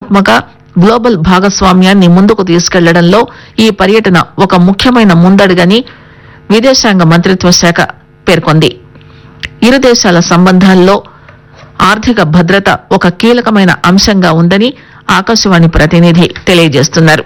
వ్యూహాత్మక గ్లోబల్ భాగస్వామ్యాన్ని ముందుకు తీసుకెళ్లడంలో ఈ పర్యటన ఒక ముఖ్యమైన ముందడుగని విదేశాంగ మంత్రిత్వ శాఖ పేర్కొంది ఇరు దేశాల సంబంధాల్లో ఆర్థిక భద్రత ఒక కీలకమైన అంశంగా ఉందని ఆకాశవాణి ప్రతినిధి తెలియజేస్తున్నారు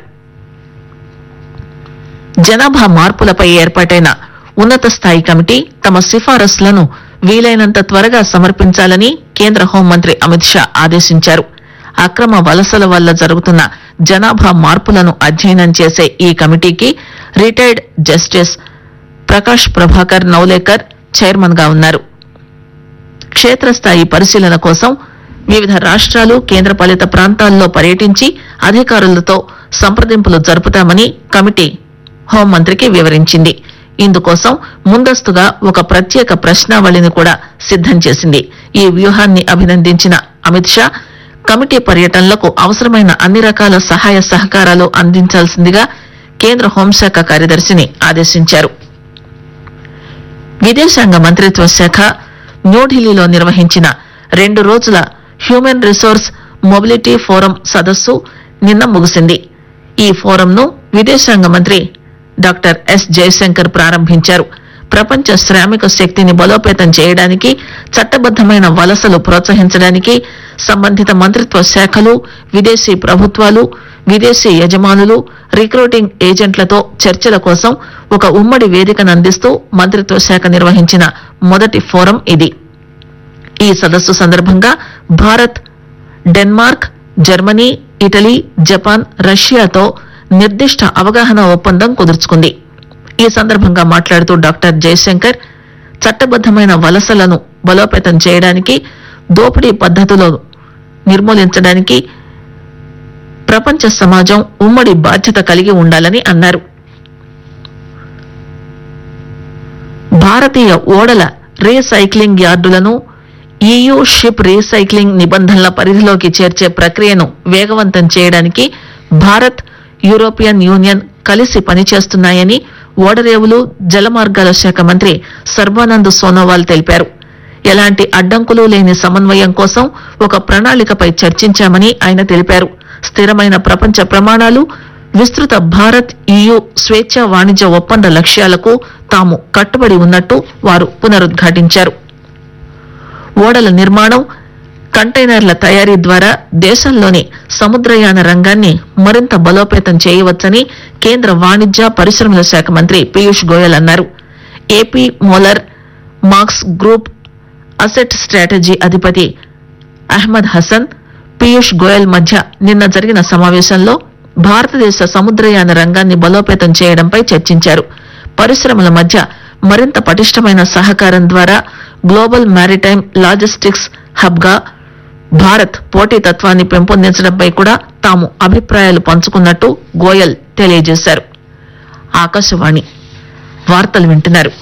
జనాభా మార్పులపై ఏర్పాటైన ఉన్నత స్థాయి కమిటీ తమ సిఫారసులను వీలైనంత త్వరగా సమర్పించాలని కేంద్ర హోంమంత్రి అమిత్ షా ఆదేశించారు అక్రమ వలసల వల్ల జరుగుతున్న జనాభా మార్పులను అధ్యయనం చేసే ఈ కమిటీకి retired justice Prakash Prabhakar Naolekar chairman గా ఉన్నారు క్షేత్రస్థాయి పరిశీలన కోసం వివిధ రాష్ట్రాలు కేంద్రపాలిత ప్రాంతాల్లో పర్యటించి అధికారులతో సంప్రదింపులు జరుపుతామని కమిటీ హోంమంత్రికి వివరించింది ఇందుకోసం ముందస్తుగా ఒక ప్రత్యేక ప్రశ్నావళిని కూడా సిద్దం చేసింది ఈ వ్యూహాన్ని అభినందించిన అమిత్ షా కమిటీ పర్యటనలకు అవసరమైన అన్ని రకాల సహాయ సహకారాలు అందించాల్సిందిగా కేంద్ర హోంశాఖ కార్యదర్శిని ఆదేశించారు విదేశాంగ మంత్రిత్వ శాఖ న్యూఢిల్లీలో నిర్వహించిన రెండు రోజుల హ్యూమన్ రిసోర్స్ మొబిలిటీ ఫోరం సదస్సు నిన్న ముగిసింది ఈ ఫోరంను విదేశాంగ మంత్రి డాక్టర్ ఎస్ జయశంకర్ ప్రారంభించారు ప్రపంచ శ్రామిక శక్తిని బలోపేతం చేయడానికి చట్టబద్దమైన వలసలు ప్రోత్సహించడానికి సంబంధిత మంత్రిత్వ శాఖలు విదేశీ ప్రభుత్వాలు విదేశీ యజమానులు రిక్రూటింగ్ ఏజెంట్లతో చర్చల కోసం ఒక ఉమ్మడి వేదికను అందిస్తూ మంత్రిత్వ శాఖ నిర్వహించిన మొదటి ఫోరం ఇది ఈ సదస్సు సందర్భంగా Bharat Denmark Germany Italy Japan రష్యాతో నిర్దిష్ట అవగాహన ఒప్పందం కుదుర్చుకుంది ఈ సందర్భంగా మాట్లాడుతూ డాక్టర్ జయశంకర్ చట్టబద్దమైన వలసలను బలోపేతం చేయడానికి దోపిడీ పద్ధతులను నిర్మూలించడానికి ప్రపంచ సమాజం ఉమ్మడి బాధ్యత కలిగి ఉండాలని అన్నారు భారతీయ ఓడల రీసైక్లింగ్ యార్డులను ఈయూ షిప్ రీసైక్లింగ్ నిబంధనల పరిధిలోకి చేర్చే ప్రక్రియను వేగవంతం చేయడానికి భారత్ యూరోపియన్ యూనియన్ కలిసి పనిచేస్తున్నాయని ఓడరేవులు జలమార్గాల శాఖ మంత్రి సర్బానంద్ సోనోవాల్ తెలిపారు ఎలాంటి అడ్డంకులు లేని సమన్వయం కోసం ఒక ప్రణాళికపై చర్చించామని ఆయన తెలిపారు స్థిరమైన ప్రపంచ ప్రమాణాలు విస్తృత భారత్ ఈయూ స్వేచ్ఛ వాణిజ్య ఒప్పంద లక్ష్యాలకు తాము కట్టుబడి ఉన్నట్టు వారు పునరుద్ఘాటించారు ఓడల నిర్మాణం కంటైనర్ల తయారీ ద్వారా దేశంలోని సముద్రయాన రంగాన్ని మరింత బలోపేతం చేయవచ్చని కేంద్ర వాణిజ్య పరిశ్రమల శాఖ మంత్రి పీయూష్ గోయల్ అన్నారు AP Moller Maersk group asset strategy అధిపతి అహ్మద్ హసన్ పీయూష్ గోయల్ మధ్య నిన్న జరిగిన సమావేశంలో భారతదేశ సముద్రయాన రంగాన్ని బలోపేతం చేయడంపై చర్చించారు పరిశ్రమల మధ్య మరింత పటిష్టమైన సహకారం ద్వారా గ్లోబల్ మారిటైమ్ లాజిస్టిక్స్ హబ్ గా భారత్ పోటీతత్వాన్ని పెంపొందించడంపై కూడా తాము అభిప్రాయాలు పంచుకున్నట్టు గోయల్ తెలియజేశారు ఆకాశవాణి వార్తలు వింటున్నారు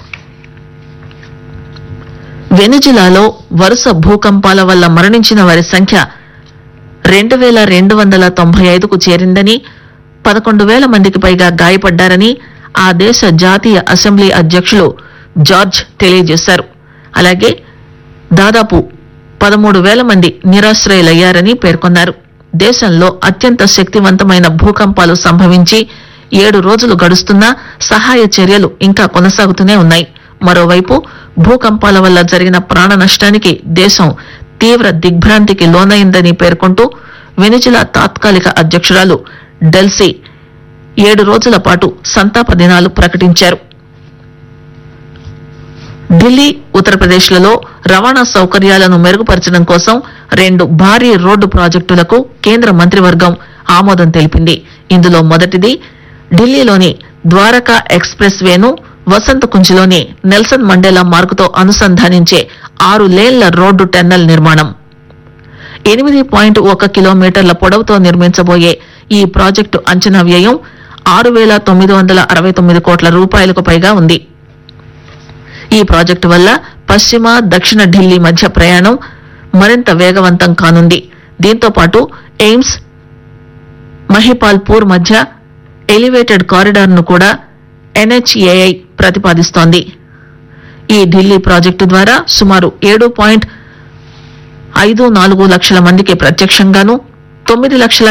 వెనిజులాలో వరుస భూకంపాల వల్ల మరణించిన వారి సంఖ్య రెండు వేల రెండు వందల తొంభై ఐదుకు చేరిందని పదకొండు వేల మందికి పైగా గాయపడ్డారని ఆ దేశ జాతీయ అసెంబ్లీ అధ్యక్షులు జార్జ్ తెలియజేశారు అలాగే దాదాపు పదమూడు వేల మంది నిరాశ్రయులయ్యారని పేర్కొన్నారు దేశంలో అత్యంత శక్తివంతమైన భూకంపాలు సంభవించి ఏడు రోజులు గడుస్తున్నా సహాయ చర్యలు ఇంకా కొనసాగుతూనే ఉన్నాయి మరోవైపు భూకంపాల వల్ల జరిగిన ప్రాణ నష్టానికి దేశం తీవ్ర దిగ్భ్రాంతికి లోనైందని పేర్కొంటూ వెనిజులా తాత్కాలిక అధ్యక్షురాలు డెల్సీ ఏడు రోజుల పాటు సంతాప దినాలు ప్రకటించారు ఢిల్లీ ఉత్తరప్రదేశ్లలో రవాణా సౌకర్యాలను మెరుగుపరచడం కోసం రెండు భారీ రోడ్డు ప్రాజెక్టులకు కేంద్ర మంత్రివర్గం ఆమోదం తెలిపింది ఇందులో మొదటిది ఢిల్లీలోని ద్వారకా ఎక్స్ప్రెస్ వేను వసంత కుంజ్లోని నెల్సన్ మండేలా మార్గుతో అనుసంధానించే ఆరు లేన్ల రోడ్డు టెన్నెల్ నిర్మాణం ఎనిమిది పాయింట్ ఒక కిలోమీటర్ల పొడవుతో నిర్మించబోయే ఈ ప్రాజెక్టు అంచనా వ్యయం ఆరు వేల తొమ్మిది వందల అరవై తొమ్మిది కోట్ల రూపాయలకు పైగా ఉంది ఈ ప్రాజెక్టు వల్ల పశ్చిమ దక్షిణ ఢిల్లీ మధ్య ప్రయాణం మరింత వేగవంతం కానుంది దీంతో పాటు ఎయిమ్స్ మహిపాల్పూర్ మధ్య ఎలివేటెడ్ కారిడార్ ను కూడా ఎన్హెచ్ఏఐ ప్రతిపాదిస్తోంది ఈ ఢిల్లీ ప్రాజెక్టు ద్వారా సుమారు ఏడు పాయింట్ ఐదు నాలుగు లక్షల మందికి ప్రత్యక్షంగాను తొమ్మిది లక్షల